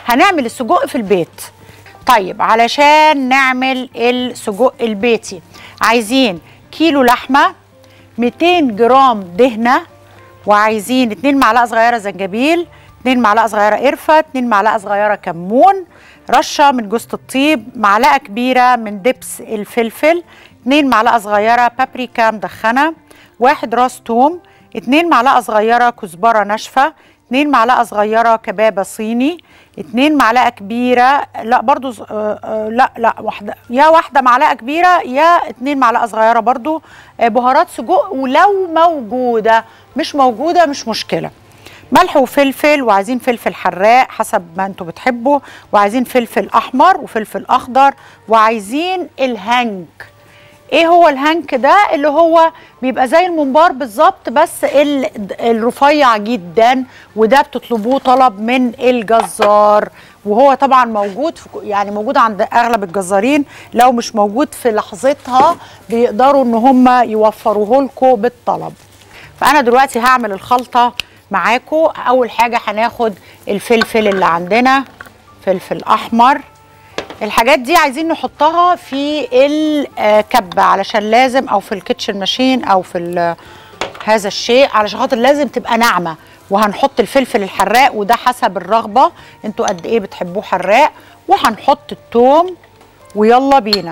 هنعمل السجق في البيت طيب علشان نعمل السجق البيتي عايزين كيلو لحمه 200 جرام دهنه وعايزين 2 معلقه صغيره زنجبيل 2 معلقه صغيره قرفه 2 معلقه صغيره كمون رشه من جوز الطيب معلقه كبيره من دبس الفلفل 2 معلقه صغيره بابريكا مدخنه واحد راس توم 2 معلقه صغيره كزبره ناشفه 2 معلقه صغيره كبابه صيني 2 معلقه كبيره لا برضو ز- آه، آه، لا لا واحده يا واحده معلقه كبيره يا 2 معلقه صغيره برضو آه، بهارات سجق ولو موجوده مش موجوده مش مشكله ملح وفلفل وعايزين فلفل حراق حسب ما انتوا بتحبوا وعايزين فلفل احمر وفلفل اخضر وعايزين الهنج ايه هو الهنك ده اللي هو بيبقى زي الممبار بالظبط بس ال- الرفيع جدا وده بتطلبوه طلب من الجزار وهو طبعا موجود في يعني موجود عند اغلب الجزارين لو مش موجود في لحظتها بيقدروا ان هم يوفروه لكم بالطلب فانا دلوقتي هعمل الخلطه معاكم اول حاجه هناخد الفلفل اللي عندنا فلفل احمر الحاجات دي عايزين نحطها في الكبه علشان لازم او في الكيتشن ماشين او في ال- هذا الشيء علشان خاطر لازم تبقى ناعمه وهنحط الفلفل الحراق وده حسب الرغبه انتوا قد ايه بتحبوه حراق وهنحط الثوم ويلا بينا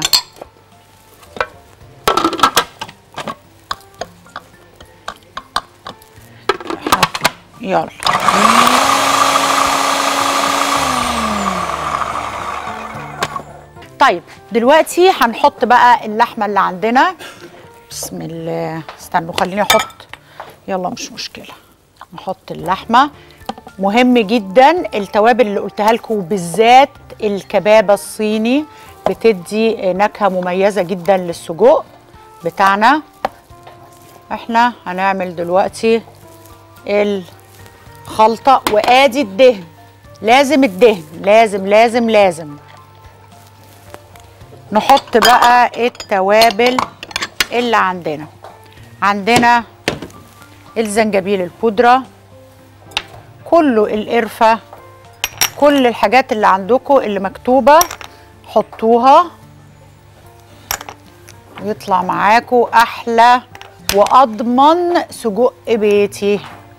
يلا طيب دلوقتي هنحط بقى اللحمه اللي عندنا بسم الله استنوا خليني احط يلا مش مشكله نحط اللحمه مهم جدا التوابل اللي قلتها لكم بالذات الكبابه الصيني بتدي نكهه مميزه جدا للسجق بتاعنا احنا هنعمل دلوقتي الخلطه وادي الدهن لازم الدهن لازم لازم لازم نحط بقى التوابل اللي عندنا عندنا الزنجبيل البودرة كله القرفة كل الحاجات اللي عندكم اللي مكتوبة حطوها يطلع معاكم أحلى وأضمن سجق بيتي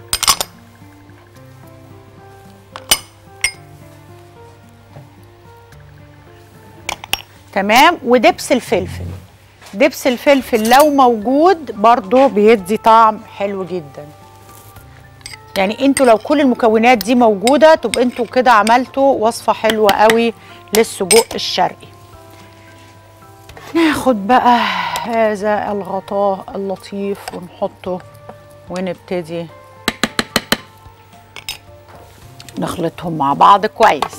تمام ودبس الفلفل دبس الفلفل لو موجود برضو بيدي طعم حلو جدا يعني انتوا لو كل المكونات دي موجوده تبقى انتوا كده عملتوا وصفه حلوه قوي للسجق الشرقي ناخد بقى هذا الغطاء اللطيف ونحطه ونبتدي نخلطهم مع بعض كويس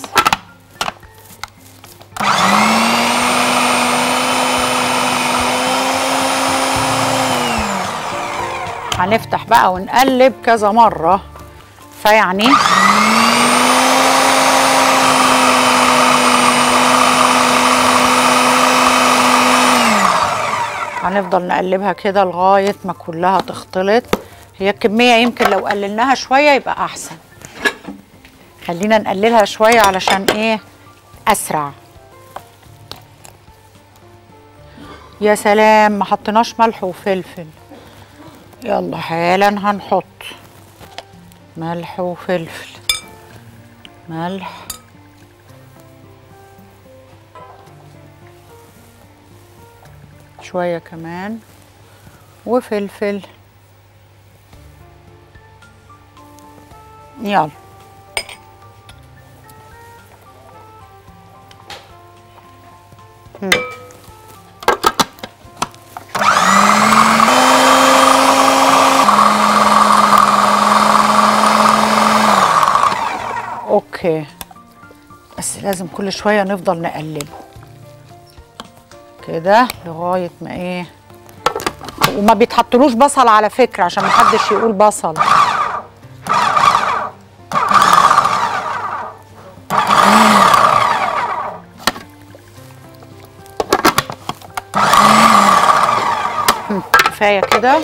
هنفتح بقى ونقلب كذا مرة فيعني هنفضل نقلبها كده لغاية ما كلها تختلط هي الكمية يمكن لو قللناها شوية يبقى أحسن خلينا نقللها شوية علشان إيه أسرع يا سلام ما حطيناش ملح وفلفل يلا حالا هنحط ملح وفلفل ملح شوية كمان وفلفل يلا مم. اوكي بس لازم كل شويه نفضل نقلبه كده لغايه ما ايه وما بيتحطلوش بصل على فكره عشان محدش يقول بصل هم، كفايه كده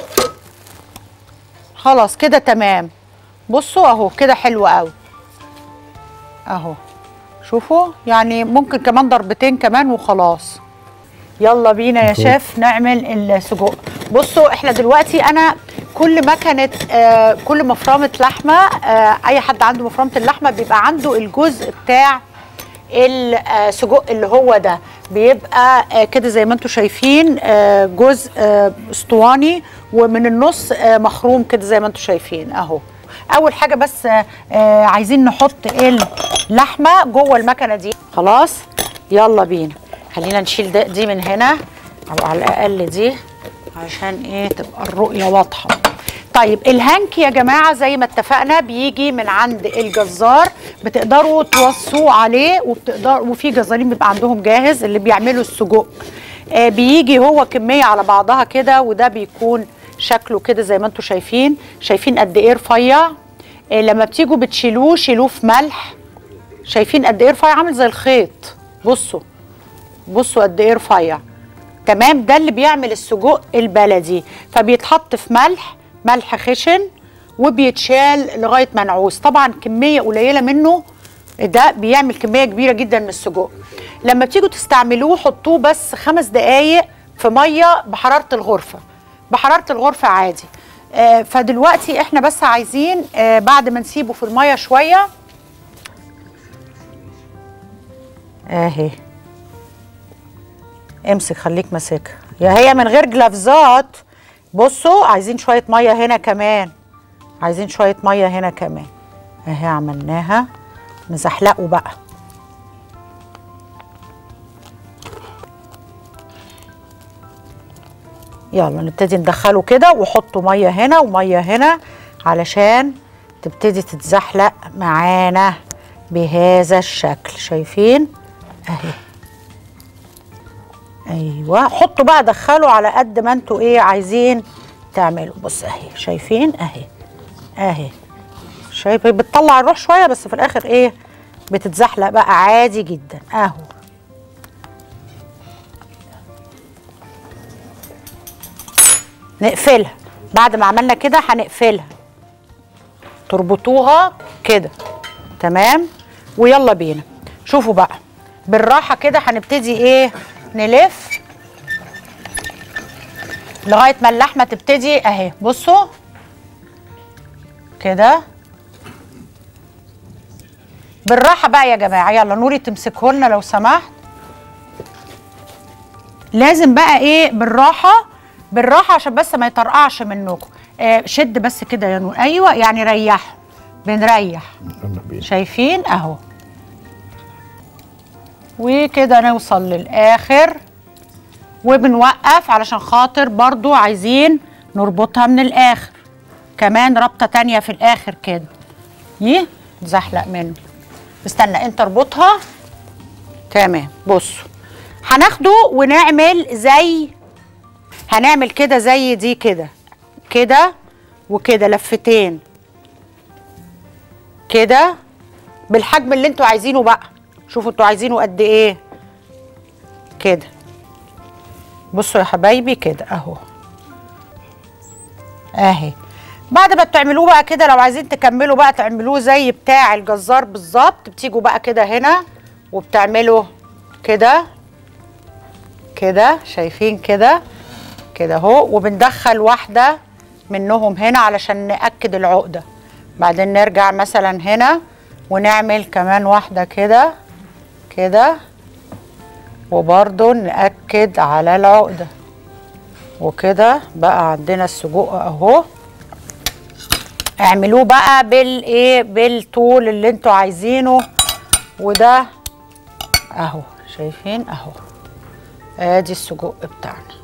خلاص كده تمام بصوا اهو كده حلو قوي اهو شوفوا يعني ممكن كمان ضربتين كمان وخلاص يلا بينا يا شيف نعمل السجق بصوا احنا دلوقتي انا كل مكنه آه كل مفرمه لحمه آه اي حد عنده مفرمه اللحمه بيبقى عنده الجزء بتاع السجق اللي هو ده بيبقى آه كده زي ما انتم شايفين آه جزء آه اسطواني ومن النص آه مخروم كده زي ما انتم شايفين اهو اول حاجه بس آه آه عايزين نحط اللحمه جوه المكنه دي خلاص يلا بينا خلينا نشيل ده دي من هنا او على الاقل دي عشان ايه تبقى الرؤيه واضحه طيب الهانك يا جماعه زي ما اتفقنا بيجي من عند الجزار بتقدروا توصوا عليه وبتقدر وفي جزارين بيبقى عندهم جاهز اللي بيعملوا السجق آه بيجي هو كميه على بعضها كده وده بيكون شكله كده زي ما انتم شايفين شايفين قد ايه رفيع آه لما بتيجوا بتشيلوه شيلوه في ملح شايفين قد ايه رفيع عامل زي الخيط بصوا بصوا قد ايه رفيع تمام ده اللي بيعمل السجق البلدي فبيتحط في ملح ملح خشن وبيتشال لغايه ما نعوز طبعا كميه قليله منه ده بيعمل كميه كبيره جدا من السجق لما بتيجوا تستعملوه حطوه بس خمس دقايق في ميه بحراره الغرفه بحراره الغرفه عادي آه فدلوقتي احنا بس عايزين آه بعد ما نسيبه في الميه شويه اهي امسك خليك ماسكها يا هي من غير جلافزات بصوا عايزين شويه ميه هنا كمان عايزين شويه ميه هنا كمان اهي عملناها نزحلقه بقى يلا نبتدي ندخله كده وحطوا ميه هنا وميه هنا علشان تبتدي تتزحلق معانا بهذا الشكل شايفين اهي ايوه حطوا بقى دخلوا على قد ما انتوا ايه عايزين تعملوا بص اهي شايفين اهي اهي شايف بتطلع الروح شويه بس في الاخر ايه بتتزحلق بقى عادي جدا اهو نقفلها بعد ما عملنا كده هنقفلها تربطوها كده تمام ويلا بينا شوفوا بقى بالراحه كده هنبتدي ايه نلف لغايه ما اللحمه تبتدي اهي بصوا كده بالراحه بقى يا جماعه يلا نوري تمسكه لنا لو سمحت لازم بقى ايه بالراحه بالراحه عشان بس ما يطرقعش منكم آه شد بس كده يا نور ايوه يعني ريح بنريح شايفين اهو وكده نوصل للاخر وبنوقف علشان خاطر برضو عايزين نربطها من الاخر كمان ربطه تانية في الاخر كده يه زحلق منه استنى انت اربطها تمام بصوا هناخده ونعمل زي هنعمل كده زي دي كده كده وكده لفتين كده بالحجم اللي انتوا عايزينه بقى شوفوا انتوا عايزينه قد ايه كده بصوا يا حبايبي كده اهو اهي بعد ما بتعملوه بقى كده لو عايزين تكملوا بقى تعملوه زي بتاع الجزار بالظبط بتيجوا بقى كده هنا وبتعملوا كده كده شايفين كده كده اهو وبندخل واحده منهم هنا علشان ناكد العقده بعدين نرجع مثلا هنا ونعمل كمان واحده كده كده وبرضو نأكد على العقدة وكده بقى عندنا السجق اهو اعملوه بقى بالايه بالطول اللي انتوا عايزينه وده اهو شايفين اهو ادي السجق بتاعنا